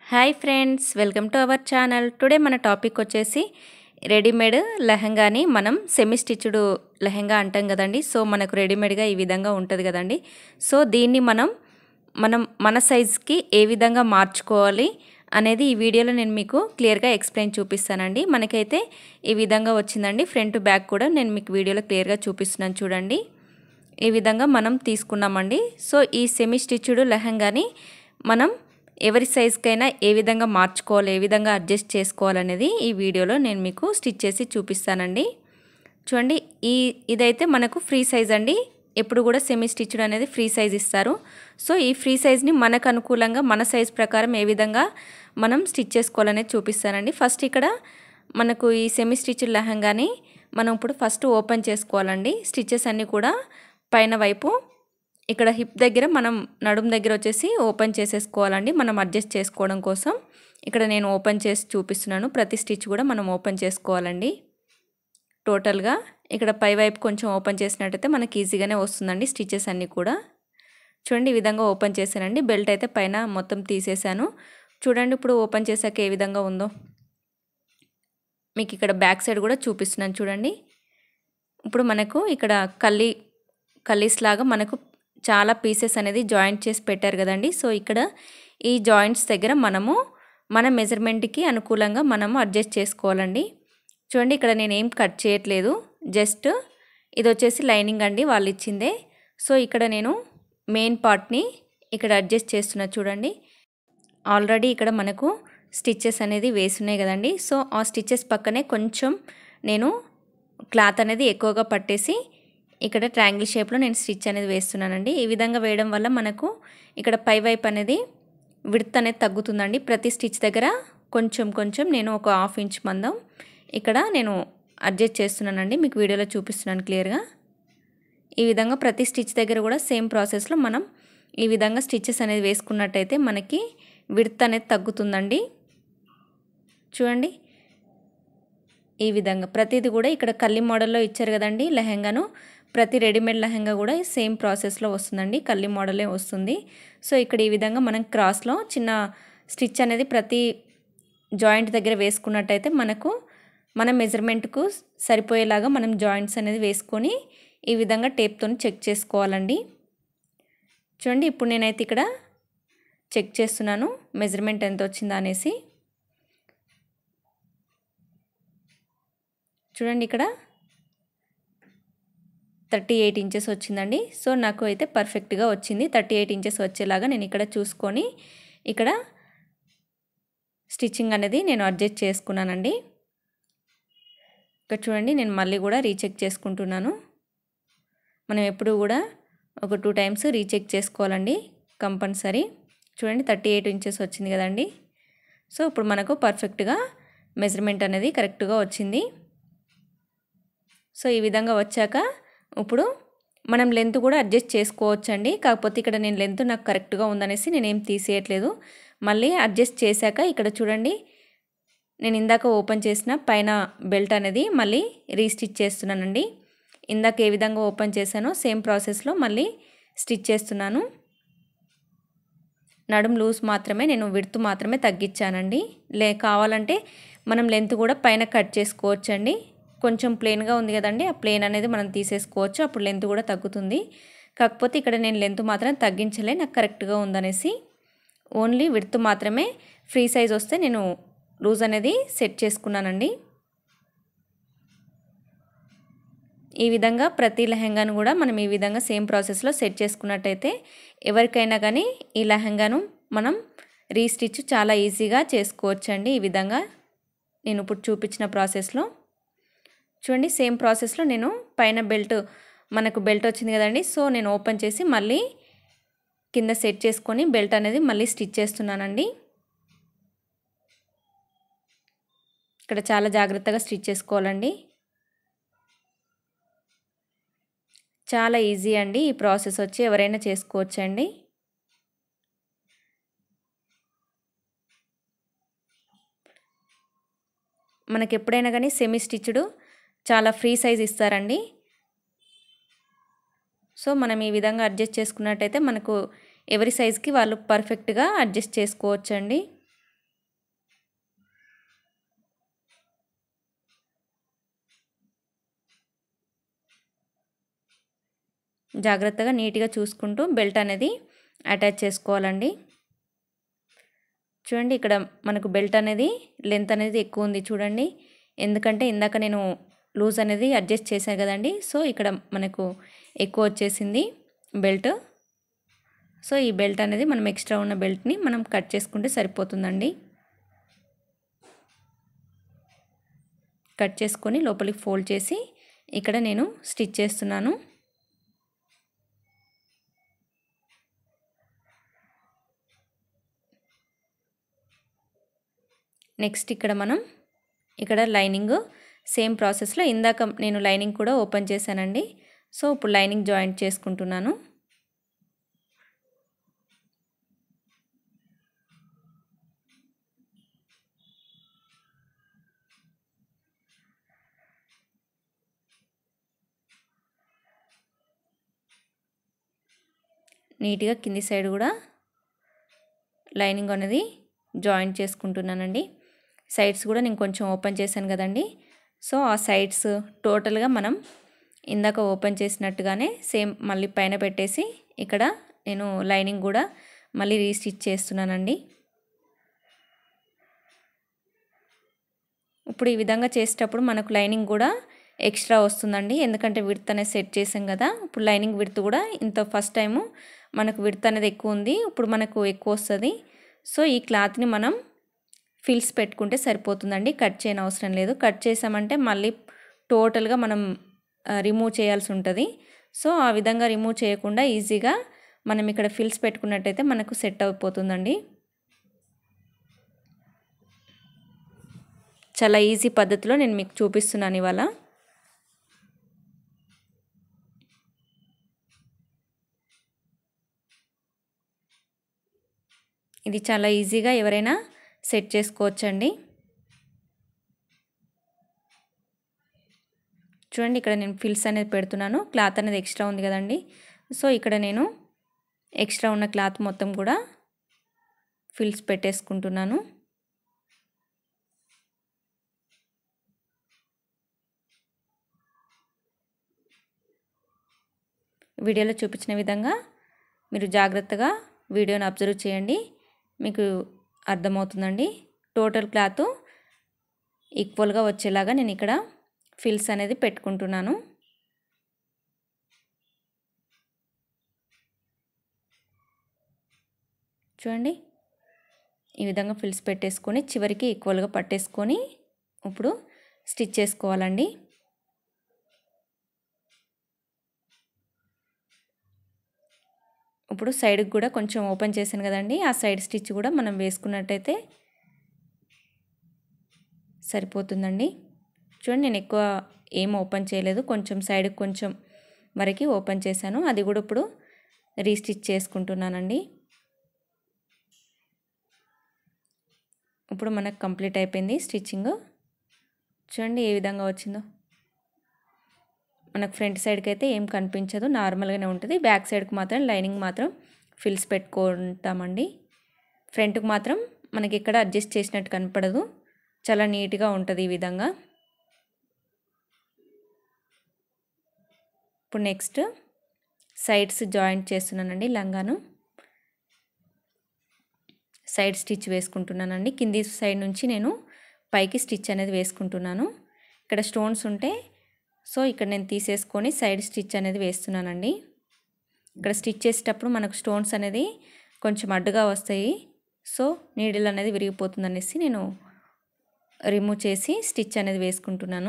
hi friends welcome to our channel today మన topic వచ్చేసి readymade లెహంగాని మనం సెమీ స్టిచ్డ్ లెహంగా అంటాం కదండి సో మనకు రెడీమేడ్గా ఈ విధంగా ఉంటుంది కదండి సో దీన్ని మనం మనం మన సైజ్కి ఏ విధంగా మార్చుకోవాలి అనేది ఈ వీడియోలో నేను మీకు క్లియర్గా ఎక్స్ప్లెయిన్ చూపిస్తానండి మనకైతే ఈ విధంగా వచ్చిందండి ఫ్రంట్ బ్యాక్ కూడా నేను మీకు వీడియోలో క్లియర్గా చూపిస్తున్నాను చూడండి ఈ విధంగా మనం తీసుకున్నామండి సో ఈ సెమీ స్టిచ్డ్ లెహంగాని మనం ఎవరి సైజ్కైనా ఏ విధంగా మార్చుకోవాలి ఏ విధంగా అడ్జస్ట్ చేసుకోవాలనేది ఈ వీడియోలో నేను మీకు స్టిచ్ చేసి చూపిస్తానండి చూడండి ఈ ఇదైతే మనకు ఫ్రీ సైజ్ అండి ఎప్పుడు కూడా సెమీ స్టిచ్డ్ అనేది ఫ్రీ సైజ్ ఇస్తారు సో ఈ ఫ్రీ సైజ్ని మనకు అనుకూలంగా మన సైజ్ ప్రకారం ఏ విధంగా మనం స్టిచ్ చేసుకోవాలనేది చూపిస్తానండి ఫస్ట్ ఇక్కడ మనకు ఈ సెమీ స్టిచ్డ్ లెహంగాని మనం ఇప్పుడు ఫస్ట్ ఓపెన్ చేసుకోవాలండి స్టిచ్చెస్ అన్నీ కూడా పైన వైపు ఇక్కడ హిప్ దగ్గర మనం నడుము దగ్గర వచ్చేసి ఓపెన్ చేసేసుకోవాలండి మనం అడ్జస్ట్ చేసుకోవడం కోసం ఇక్కడ నేను ఓపెన్ చేసి చూపిస్తున్నాను ప్రతి స్టిచ్ కూడా మనం ఓపెన్ చేసుకోవాలండి టోటల్గా ఇక్కడ పై వైపు కొంచెం ఓపెన్ చేసినట్టయితే మనకి ఈజీగానే వస్తుందండి స్టిచెస్ అన్నీ కూడా చూడండి ఈ విధంగా ఓపెన్ చేశానండి బెల్ట్ అయితే పైన మొత్తం తీసేసాను చూడండి ఇప్పుడు ఓపెన్ చేశాక ఏ విధంగా ఉందో మీకు ఇక్కడ బ్యాక్ సైడ్ కూడా చూపిస్తున్నాను చూడండి ఇప్పుడు మనకు ఇక్కడ కల్లి కల్లీస్ లాగా మనకు చాలా పీసెస్ అనేది జాయింట్ చేసి పెట్టారు కదండి సో ఇక్కడ ఈ జాయింట్స్ దగ్గర మనము మన మెజర్మెంట్కి అనుకూలంగా మనము అడ్జస్ట్ చేసుకోవాలండి చూడండి ఇక్కడ నేను ఏం కట్ చేయట్లేదు జస్ట్ ఇది వచ్చేసి లైనింగ్ అండి వాళ్ళు ఇచ్చిందే సో ఇక్కడ నేను మెయిన్ పార్ట్ని ఇక్కడ అడ్జస్ట్ చేస్తున్నా చూడండి ఆల్రెడీ ఇక్కడ మనకు స్టిచ్చెస్ అనేది వేసున్నాయి కదండి సో ఆ స్టిచ్చెస్ పక్కనే కొంచెం నేను క్లాత్ అనేది ఎక్కువగా పట్టేసి ఇక్కడ ట్రయాంగిల్ షేప్లో నేను స్టిచ్ అనేది వేస్తున్నానండి ఈ విధంగా వేయడం వల్ల మనకు ఇక్కడ పై వైపు అనేది విడ్త్ అనేది తగ్గుతుందండి ప్రతి స్టిచ్ దగ్గర కొంచెం కొంచెం నేను ఒక హాఫ్ ఇంచ్ మందం ఇక్కడ నేను అడ్జస్ట్ చేస్తున్నానండి మీకు వీడియోలో చూపిస్తున్నాను క్లియర్గా ఈ విధంగా ప్రతి స్టిచ్ దగ్గర కూడా సేమ్ ప్రాసెస్లో మనం ఈ విధంగా స్టిచ్చెస్ అనేది వేసుకున్నట్టయితే మనకి విడ్త్ అనేది తగ్గుతుందండి చూడండి ఈ విధంగా ప్రతిది కూడా ఇక్కడ కల్లి మోడల్లో ఇచ్చారు కదండి లెహంగాను ప్రతి రెడీమేడ్ లెహంగా కూడా సేమ్ ప్రాసెస్లో వస్తుందండి కల్లి మోడలే వస్తుంది సో ఇక్కడ ఈ విధంగా మనం క్రాస్లో చిన్న స్టిచ్ అనేది ప్రతి జాయింట్ దగ్గర వేసుకున్నట్టయితే మనకు మన మెజర్మెంట్కు సరిపోయేలాగా మనం జాయింట్స్ అనేది వేసుకొని ఈ విధంగా టేప్తో చెక్ చేసుకోవాలండి చూడండి ఇప్పుడు నేనైతే ఇక్కడ చెక్ చేస్తున్నాను మెజర్మెంట్ ఎంత వచ్చిందా అనేసి చూడండి ఇక్కడ థర్టీ ఎయిట్ ఇంచెస్ వచ్చిందండి సో నాకు అయితే పర్ఫెక్ట్గా వచ్చింది థర్టీ ఎయిట్ ఇంచెస్ వచ్చేలాగా నేను ఇక్కడ చూసుకొని ఇక్కడ స్టిచ్చింగ్ అనేది నేను అడ్జస్ట్ చేసుకున్నానండి ఇక్కడ చూడండి నేను మళ్ళీ కూడా రీచెక్ చేసుకుంటున్నాను మనం ఎప్పుడు కూడా ఒక టూ టైమ్స్ రీచెక్ చేసుకోవాలండి కంపల్సరీ చూడండి థర్టీ ఎయిట్ ఇంచెస్ వచ్చింది కదండి సో ఇప్పుడు మనకు పర్ఫెక్ట్గా మెజర్మెంట్ అనేది కరెక్ట్గా వచ్చింది సో ఈ విధంగా వచ్చాక ఇప్పుడు మనం లెంత్ కూడా అడ్జస్ట్ చేసుకోవచ్చండి కాకపోతే ఇక్కడ నేను లెంత్ నాకు కరెక్ట్గా ఉందనేసి నేనేం తీసేయట్లేదు మళ్ళీ అడ్జస్ట్ చేశాక ఇక్కడ చూడండి నేను ఇందాక ఓపెన్ చేసిన పైన బెల్ట్ అనేది మళ్ళీ రీస్టిచ్ చేస్తున్నానండి ఇందాక ఏ విధంగా ఓపెన్ చేశానో సేమ్ ప్రాసెస్లో మళ్ళీ స్టిచ్ చేస్తున్నాను నడుం లూజ్ మాత్రమే నేను విడుతు మాత్రమే తగ్గించానండి లే కావాలంటే మనం లెంత్ కూడా పైన కట్ చేసుకోవచ్చండి కొంచెం ప్లెయిన్గా ఉంది కదండి ఆ ప్లెయిన్ అనేది మనం తీసేసుకోవచ్చు అప్పుడు లెంత్ కూడా తగ్గుతుంది కాకపోతే ఇక్కడ నేను లెంత్ మాత్రం తగ్గించలే నాకు కరెక్ట్గా ఉందనేసి ఓన్లీ విడ్త్ మాత్రమే ఫ్రీ సైజ్ వస్తే నేను లూజ్ అనేది సెట్ చేసుకున్నానండి ఈ విధంగా ప్రతి లెహంగాను కూడా మనం ఈ విధంగా సేమ్ ప్రాసెస్లో సెట్ చేసుకున్నట్టయితే ఎవరికైనా కానీ ఈ లెహంగాను మనం రీస్టిచ్ చాలా ఈజీగా చేసుకోవచ్చండి ఈ విధంగా నేను ఇప్పుడు చూపించిన ప్రాసెస్లో చూడండి సేమ్ ప్రాసెస్లో నేను పైన బెల్ట్ మనకు బెల్ట్ వచ్చింది కదండి సో నేను ఓపెన్ చేసి మళ్ళీ కింద సెట్ చేసుకొని బెల్ట్ అనేది మళ్ళీ స్టిచ్ చేస్తున్నానండి ఇక్కడ చాలా జాగ్రత్తగా స్టిచ్ చేసుకోవాలండి చాలా ఈజీ అండి ఈ ప్రాసెస్ వచ్చి ఎవరైనా చేసుకోవచ్చండి మనకి ఎప్పుడైనా కానీ సెమీ స్టిచ్డ్ చాలా ఫ్రీ సైజ్ ఇస్తారండి సో మనం ఈ విధంగా అడ్జస్ట్ చేసుకున్నట్టయితే మనకు ఎవరి సైజ్కి వాళ్ళు పర్ఫెక్ట్గా అడ్జస్ట్ చేసుకోవచ్చండి జాగ్రత్తగా నీట్గా చూసుకుంటూ బెల్ట్ అనేది అటాచ్ చేసుకోవాలండి చూడండి ఇక్కడ మనకు బెల్ట్ అనేది లెంత్ అనేది ఎక్కువ ఉంది చూడండి ఎందుకంటే ఇందాక నేను లూజ్ అనేది అడ్జస్ట్ చేశాను కదండి సో ఇక్కడ మనకు ఎక్కువ వచ్చేసింది బెల్ట్ సో ఈ బెల్ట్ అనేది మనం ఎక్స్ట్రా ఉన్న బెల్ట్ని మనం కట్ చేసుకుంటే సరిపోతుందండి కట్ చేసుకొని లోపలికి ఫోల్డ్ చేసి ఇక్కడ నేను స్టిచ్ చేస్తున్నాను నెక్స్ట్ ఇక్కడ మనం ఇక్కడ లైనింగ్ సేమ్ ప్రాసెస్లో ఇందాక నేను లైనింగ్ కూడా ఓపెన్ చేశానండి సో ఇప్పుడు లైనింగ్ జాయింట్ చేసుకుంటున్నాను నీట్గా కింది సైడ్ కూడా లైనింగ్ అనేది జాయింట్ చేసుకుంటున్నానండి సైడ్స్ కూడా నేను కొంచెం ఓపెన్ చేశాను కదండి సో ఆ సైడ్స్ టోటల్గా మనం ఇందాక ఓపెన్ చేసినట్టుగానే సేమ్ మళ్ళీ పైన పెట్టేసి ఇక్కడ నేను లైనింగ్ కూడా మళ్ళీ రీస్టిచ్ చేస్తున్నానండి ఇప్పుడు ఈ విధంగా చేసేటప్పుడు మనకు లైనింగ్ కూడా ఎక్స్ట్రా వస్తుందండి ఎందుకంటే విడత్ అనేది సెట్ చేసాం కదా ఇప్పుడు లైనింగ్ విడత్ కూడా ఇంత ఫస్ట్ టైము మనకు విడత్ అనేది ఎక్కువ ఉంది ఇప్పుడు మనకు ఎక్కువ వస్తుంది సో ఈ క్లాత్ని మనం ఫిల్స్ పెట్టుకుంటే సరిపోతుందండి కట్ చేయని అవసరం లేదు కట్ చేసామంటే మళ్ళీ టోటల్గా మనం రిమూవ్ చేయాల్సి ఉంటుంది సో ఆ విధంగా రిమూవ్ చేయకుండా ఈజీగా మనం ఇక్కడ ఫిల్స్ పెట్టుకున్నట్టయితే మనకు సెట్ అయిపోతుందండి చాలా ఈజీ పద్ధతిలో నేను మీకు చూపిస్తున్నాను ఇవాళ ఇది చాలా ఈజీగా ఎవరైనా సెట్ చేసుకోవచ్చండి చూడండి ఇక్కడ నేను ఫిల్స్ అనేది పెడుతున్నాను క్లాత్ అనేది ఎక్స్ట్రా ఉంది కదండి సో ఇక్కడ నేను ఎక్స్ట్రా ఉన్న క్లాత్ మొత్తం కూడా ఫిల్స్ పెట్టేసుకుంటున్నాను వీడియోలో చూపించిన విధంగా మీరు జాగ్రత్తగా వీడియోని అబ్జర్వ్ చేయండి మీకు అర్థమవుతుందండి టోటల్ క్లాత్ ఈక్వల్గా వచ్చేలాగా నేను ఇక్కడ ఫిల్స్ అనేది పెట్టుకుంటున్నాను చూడండి ఈ విధంగా ఫిల్స్ పెట్టేసుకొని చివరికి ఈక్వల్గా పట్టేసుకొని ఇప్పుడు స్టిచ్ చేసుకోవాలండి ఇప్పుడు సైడ్కి కూడా కొంచెం ఓపెన్ చేశాను కదండి ఆ సైడ్ స్టిచ్ కూడా మనం వేసుకున్నట్టయితే సరిపోతుందండి చూడండి నేను ఎక్కువ ఏం ఓపెన్ చేయలేదు కొంచెం సైడ్కి కొంచెం వరకు ఓపెన్ చేశాను అది కూడా ఇప్పుడు రీస్టిచ్ చేసుకుంటున్నానండి ఇప్పుడు మనకు కంప్లీట్ అయిపోయింది స్టిచ్చింగ్ చూడండి ఏ విధంగా వచ్చిందో మనకు ఫ్రంట్ సైడ్కి అయితే ఏం కనిపించదు నార్మల్గానే ఉంటుంది బ్యాక్ సైడ్కి మాత్రం లైనింగ్ మాత్రం ఫిల్స్ పెట్టుకుంటామండి ఫ్రంట్కి మాత్రం మనకి ఇక్కడ అడ్జస్ట్ చేసినట్టు కనపడదు చాలా నీట్గా ఉంటుంది ఈ విధంగా ఇప్పుడు నెక్స్ట్ సైడ్స్ జాయింట్ చేస్తున్నానండి లంగాను సైడ్ స్టిచ్ వేసుకుంటున్నానండి కింది సైడ్ నుంచి నేను పైకి స్టిచ్ అనేది వేసుకుంటున్నాను ఇక్కడ స్టోన్స్ ఉంటే సో ఇక్కడ నేను తీసేసుకొని సైడ్ స్టిచ్ అనేది వేస్తున్నానండి ఇక్కడ స్టిచ్ చేసేటప్పుడు మనకు స్టోన్స్ అనేది కొంచెం అడ్డుగా వస్తాయి సో నీడిల్ అనేది విరిగిపోతుంది అనేసి నేను రిమూవ్ చేసి స్టిచ్ అనేది వేసుకుంటున్నాను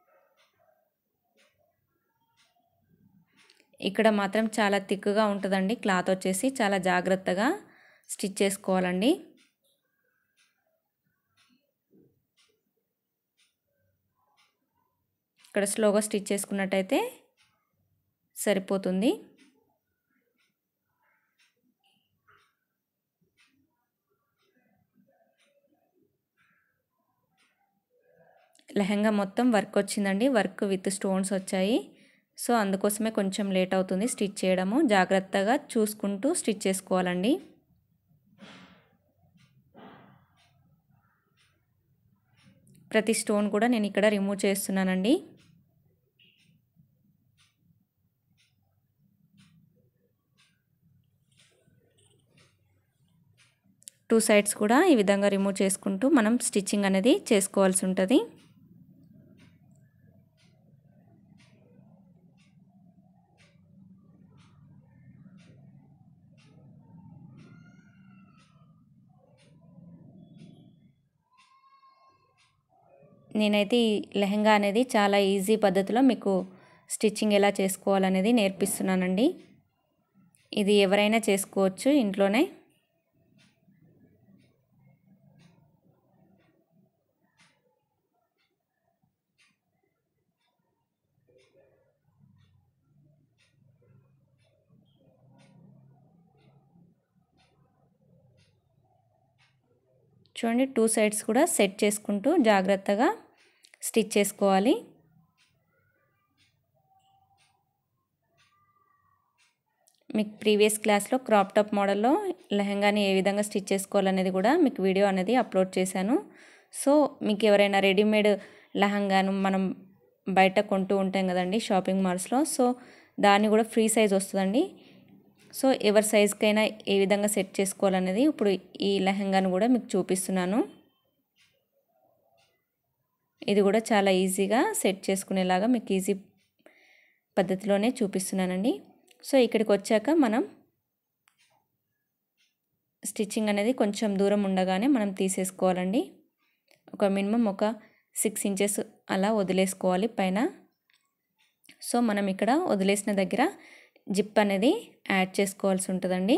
ఇక్కడ మాత్రం చాలా థిక్గా ఉంటుందండి క్లాత్ వచ్చేసి చాలా జాగ్రత్తగా స్టిచ్ చేసుకోవాలండి ఇక్కడ స్లోగా స్టిచ్ చేసుకున్నట్టయితే సరిపోతుంది లెహంగా మొత్తం వర్క్ వచ్చిందండి వర్క్ విత్ స్టోన్స్ వచ్చాయి సో అందుకోసమే కొంచెం లేట్ అవుతుంది స్టిచ్ చేయడము జాగ్రత్తగా చూసుకుంటూ స్టిచ్ చేసుకోవాలండి ప్రతి స్టోన్ కూడా నేను ఇక్కడ రిమూవ్ చేస్తున్నానండి టూ సైడ్స్ కూడా ఈ విధంగా రిమూవ్ చేసుకుంటూ మనం స్టిచ్చింగ్ అనేది చేసుకోవాల్సి ఉంటుంది నేనైతే ఈ లెహంగా అనేది చాలా ఈజీ పద్ధతిలో మీకు స్టిచ్చింగ్ ఎలా చేసుకోవాలనేది నేర్పిస్తున్నానండి ఇది ఎవరైనా చేసుకోవచ్చు ఇంట్లోనే చూడండి టూ సైడ్స్ కూడా సెట్ చేసుకుంటూ జాగ్రత్తగా స్టిచ్ చేసుకోవాలి మీకు ప్రీవియస్ క్లాస్లో క్రాప్ టాప్ మోడల్లో లెహంగాని ఏ విధంగా స్టిచ్ చేసుకోవాలనేది కూడా మీకు వీడియో అనేది అప్లోడ్ చేశాను సో మీకు ఎవరైనా రెడీమేడ్ లెహంగాను మనం బయట కొంటూ ఉంటాం కదండి షాపింగ్ మాల్స్లో సో దాన్ని కూడా ఫ్రీ సైజ్ వస్తుందండి సో ఎవరి సైజ్కైనా ఏ విధంగా సెట్ చేసుకోవాలనేది ఇప్పుడు ఈ లెహంగాను కూడా మీకు చూపిస్తున్నాను ఇది కూడా చాలా ఈజీగా సెట్ చేసుకునేలాగా మీకు ఈజీ పద్ధతిలోనే చూపిస్తున్నానండి సో ఇక్కడికి వచ్చాక మనం స్టిచ్చింగ్ అనేది కొంచెం దూరం ఉండగానే మనం తీసేసుకోవాలండి ఒక మినిమం ఒక సిక్స్ ఇంచెస్ అలా వదిలేసుకోవాలి పైన సో మనం ఇక్కడ వదిలేసిన దగ్గర జిప్ అనేది యాడ్ చేసుకోవాల్సి ఉంటుందండి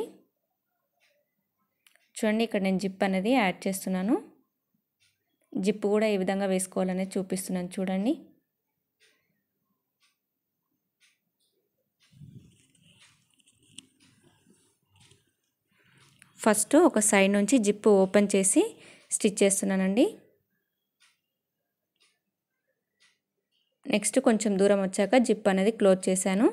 చూడండి ఇక్కడ నేను జిప్ అనేది యాడ్ చేస్తున్నాను జిప్ కూడా ఏ విధంగా వేసుకోవాలనేది చూపిస్తున్నాను చూడండి ఫస్ట్ ఒక సైడ్ నుంచి జిప్ ఓపెన్ చేసి స్టిచ్ చేస్తున్నానండి నెక్స్ట్ కొంచెం దూరం వచ్చాక జిప్ అనేది క్లోజ్ చేశాను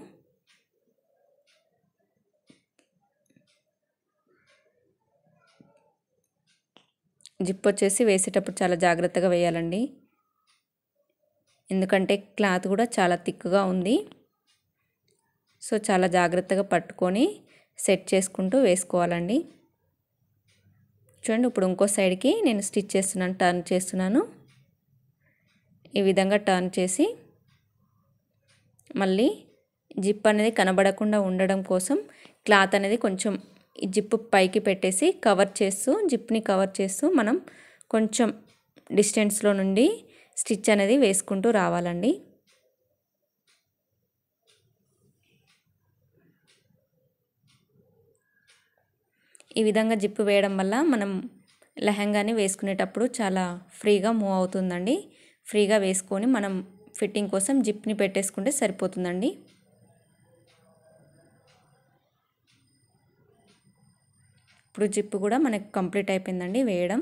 జిప్ వచ్చేసి వేసేటప్పుడు చాలా జాగ్రత్తగా వేయాలండి ఎందుకంటే క్లాత్ కూడా చాలా థిక్గా ఉంది సో చాలా జాగ్రత్తగా పట్టుకొని సెట్ చేసుకుంటూ వేసుకోవాలండి చూడండి ఇప్పుడు ఇంకో సైడ్కి నేను స్టిచ్ చేస్తున్నాను టర్న్ చేస్తున్నాను ఈ విధంగా టర్న్ చేసి మళ్ళీ జిప్ అనేది కనబడకుండా ఉండడం కోసం క్లాత్ అనేది కొంచెం ఈ జిప్ పైకి పెట్టేసి కవర్ చేస్తూ జిప్ని కవర్ చేస్తూ మనం కొంచెం డిస్టెన్స్లో నుండి స్టిచ్ అనేది వేసుకుంటూ రావాలండి ఈ విధంగా జిప్పు వేయడం వల్ల మనం లెహంగాని వేసుకునేటప్పుడు చాలా ఫ్రీగా మూవ్ అవుతుందండి ఫ్రీగా వేసుకొని మనం ఫిట్టింగ్ కోసం జిప్ని పెట్టేసుకుంటే సరిపోతుందండి ఇప్పుడు జిప్పు కూడా మనకు కంప్లీట్ అయిపోయిందండి వేయడం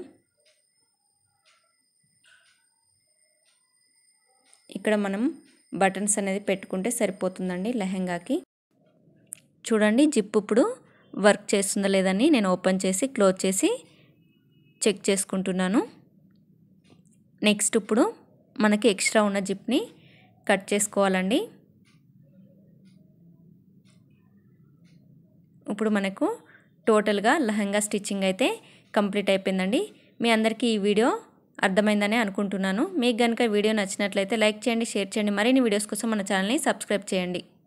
ఇక్కడ మనం బటన్స్ అనేది పెట్టుకుంటే సరిపోతుందండి లెహంగాకి చూడండి జిప్ ఇప్పుడు వర్క్ చేస్తుందా లేదని నేను ఓపెన్ చేసి క్లోజ్ చేసి చెక్ చేసుకుంటున్నాను నెక్స్ట్ ఇప్పుడు మనకి ఎక్స్ట్రా ఉన్న జిప్ని కట్ చేసుకోవాలండి ఇప్పుడు మనకు టోటల్గా లెహంగా స్టిచ్చింగ్ అయితే కంప్లీట్ అయిపోయిందండి మీ అందరికీ ఈ వీడియో అర్థమైందని అనుకుంటున్నాను మీకు కనుక వీడియో నచ్చినట్లయితే లైక్ చేయండి షేర్ చేయండి మరిన్ని వీడియోస్ కోసం మన ఛానల్ని సబ్స్క్రైబ్ చేయండి